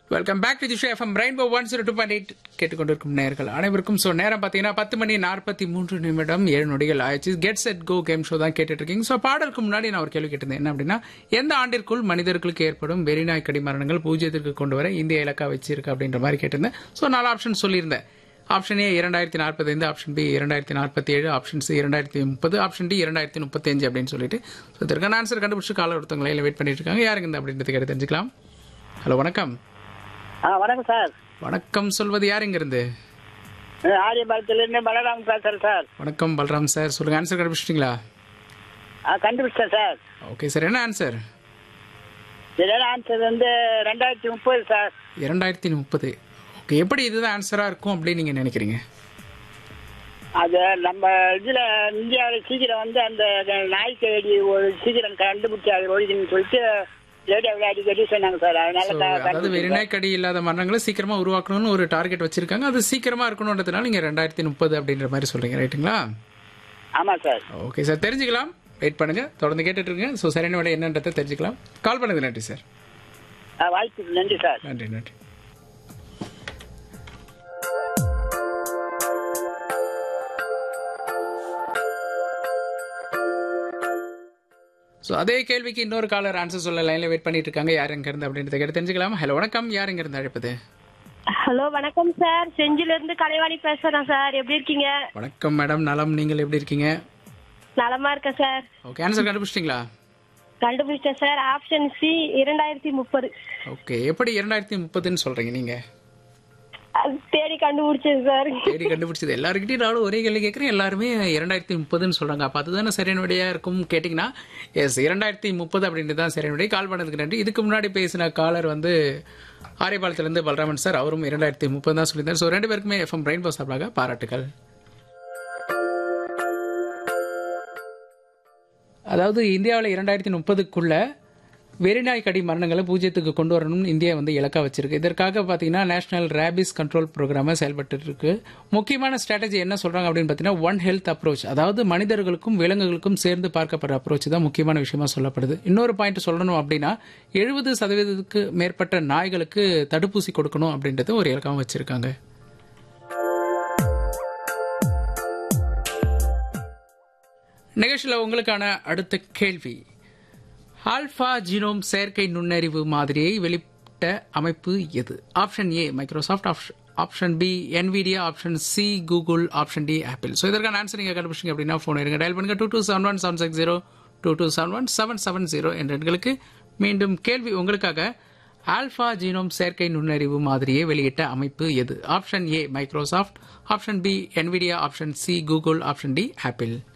Welcome back to the show FM rainbow one zero two point eight கேட்டுக்கொண்டிருக்கும் நேர்கள் அனைவருக்கும் so நேரம் பார்த்தீங்கன்னா பத்து மணி நாற்பத்தி மூன்று நிமிடம் ஏழு நொடிகள் ஆயிடுச்சு get set go game show தான் கேட்டுட்டு இருக்கீங்க ஸோ பாடலுக்கு முன்னாடி நான் ஒரு கேள்வி கேட்டிருந்தேன் என்ன அப்படின்னா எந்த ஆண்டிற்குள் மனிதர்களுக்கு ஏற்படும் வெறிநாய் கடி மரணங்கள் பூஜ்ஜியத்திற்கு கொண்டு வர இந்திய இலக்கா வச்சிருக்கு அப்படின்ற மாதிரி கேட்டிருந்தேன் ஸோ நாலு ஆப்ஷன் சொல்லியிருந்தேன் ஆப்ஷன் ஏ இரண்டாயிரத்தி நாற்பத்தைந்து ஆப்ஷன் பி இரண்டாயிரத்தி நாற்பத்தி ஏழு ஆப்ஷன் சி இரண்டாயிரத்தி முப்பது ஆப்ஷன் டி இரண்டாயிரத்தி முப்பத்தஞ்சு அப்படின்னு சொல்லிட்டு ஸோ இதற்கான ஆன்சர் கண்டுபிடிச்சு கால ஒருத்தவங்க லைனில் வெயிட் பண்ணிட்டு இருக்காங்க யாருங்க இந்த அப்படின்றது கேட்டு தெரிஞ்சுக்கலாம் ஹலோ வணக்கம் ஆ வணக்கம் சார் வணக்கம் சொல்வது யார் இருந்து ஆரியபாளத்திலிருந்து பலராம் பேசுறேன் சார் வணக்கம் பல்ராம் சார் சொல்லுங்க ஆன்சர் கண்டுபிடிச்சிட்டிங்களா ஆ கண்டுபிடிச்சேன் சார் ஓகே சார் என்ன ஆன்சர் இதோட ஆன்சர் வந்து ரெண்டாயிரத்தி முப்பது சார் இரண்டாயிரத்தி முப்பது ஓகே எப்படி இதுதான் ஆன்சராக இருக்கும் அப்படின்னு நீங்கள் நினைக்கிறீங்க அது நம்ம இதுல இந்தியாவில் சீக்கிரம் வந்து அந்த நாய்க்கடி ஒரு சீக்கிரம் கண்டுபிடிச்சி அது ஒழிக்கணும்னு சொல்லிட்டு லேடியா அடிக்கடி சொன்னாங்க சார் அதனால So, க- அதாவது கண்டுபிடிச்சேன். வெறிநாய் கடி இல்லாத மரணங்களை சீக்கிரமா உருவாக்கணும்னு ஒரு டார்கெட் வச்சிருக்காங்க அது சீக்கிரமா இருக்கணுன்றதுனால நீங்க ரெண்டாயிரத்தி முப்பது அப்படின்ற மாதிரி சொல்றீங்க ரைட்டுங்களா ஆமா சார் ஓகே சார் தெரிஞ்சுக்கலாம் வெயிட் பண்ணுங்க தொடர்ந்து கேட்டுட்டு இருங்க ஸோ சரியான விட என்னன்றதை தெரிஞ்சுக்கலாம் கால் பண்ணது நன்றி சார் ஆ, வாய்ப்புக்கு நன்றி சார் நன்றி நன்றி ஸோ அதே கேள்விக்கு இன்னொரு காலர் ஆன்சர் சொல்ல லைன்ல வெயிட் பண்ணிட்டு இருக்காங்க யார் எங்க இருந்து அப்படின்றத கேட்டு தெரிஞ்சுக்கலாம் ஹலோ வணக்கம் யார் எங்க இருந்து அழைப்பது ஹலோ வணக்கம் சார் செஞ்சில இருந்து கலைவாணி பேசுறேன் சார் எப்படி இருக்கீங்க வணக்கம் மேடம் நலம் நீங்கள் எப்படி இருக்கீங்க நலமா இருக்கேன் சார் ஓகே ஆன்சர் கண்டுபிடிச்சிட்டிங்களா கண்டுபிடிச்சேன் சார் ஆப்ஷன் சி இரண்டாயிரத்தி முப்பது ஓகே எப்படி இரண்டாயிரத்தி முப்பதுன்னு சொல்றீங்க நீங்க அது தேடி கண்டுபிடிச்சேன் சார் தேடி கண்டுபிடிச்சது எல்லாருக்கிட்டையும் நானும் ஒரே கேள்வி கேட்குறேன் எல்லாருமே இரண்டாயிரத்தி முப்பதுன்னு சொல்றாங்க அப்போ அதுதானே சரியான விடையா இருக்கும் கேட்டிங்கன்னா எஸ் இரண்டாயிரத்தி முப்பது அப்படின்றது தான் சரியான விடை கால் பண்ணதுக்கு நன்றி இதுக்கு முன்னாடி பேசின காலர் வந்து ஆரியபாளத்திலிருந்து பலராமன் சார் அவரும் இரண்டாயிரத்தி முப்பது தான் சொல்லியிருந்தார் ஸோ ரெண்டு பேருக்குமே எஃப்எம் ரெயின்போ சார்பாக பாராட்டுகள் அதாவது இந்தியாவில் இரண்டாயிரத்தி முப்பதுக்குள்ள வெறிநாய் கடி மரணங்களை பூஜ்ஜியத்துக்கு கொண்டு வரணும்னு இந்தியா வந்து இலக்கா வச்சிருக்கு இதற்காக பார்த்தீங்கன்னா நேஷனல் ரேபிஸ் கண்ட்ரோல் ப்ரோக்ராமை செயல்பட்டு இருக்கு முக்கியமான ஸ்ட்ராட்டஜி என்ன சொல்றாங்க அப்படின்னு பார்த்தீங்கன்னா ஒன் ஹெல்த் அப்ரோச் அதாவது மனிதர்களுக்கும் விலங்குகளுக்கும் சேர்ந்து பார்க்கப்படுற அப்ரோச் தான் முக்கியமான விஷயமா சொல்லப்படுது இன்னொரு பாயிண்ட் சொல்லணும் அப்படின்னா எழுபது சதவீதத்துக்கு மேற்பட்ட நாய்களுக்கு தடுப்பூசி கொடுக்கணும் அப்படின்றது ஒரு இலக்காவும் வச்சிருக்காங்க நிகழ்ச்சியில் உங்களுக்கான அடுத்த கேள்வி ஆல்பா ஜீனோம் செயற்கை நுண்ணறிவு மாதிரியை வெளியிட்ட அமைப்பு எது option A Microsoft option B Nvidia option C Google option D Apple so இதற்கான ஆன்சர் நீங்கள் கண்டுபிடிச்சிங்க அப்படின்னா ஃபோன் இருங்க டயல் பண்ணுங்க two two seven one seven six zero two two seven one seven seven zero என்ற எண்களுக்கு மீண்டும் கேள்வி உங்களுக்காக ஆல்பா ஜீனோம் செயற்கை நுண்ணறிவு மாதிரியை வெளியிட்ட அமைப்பு எது option A Microsoft option B Nvidia option C Google option D apple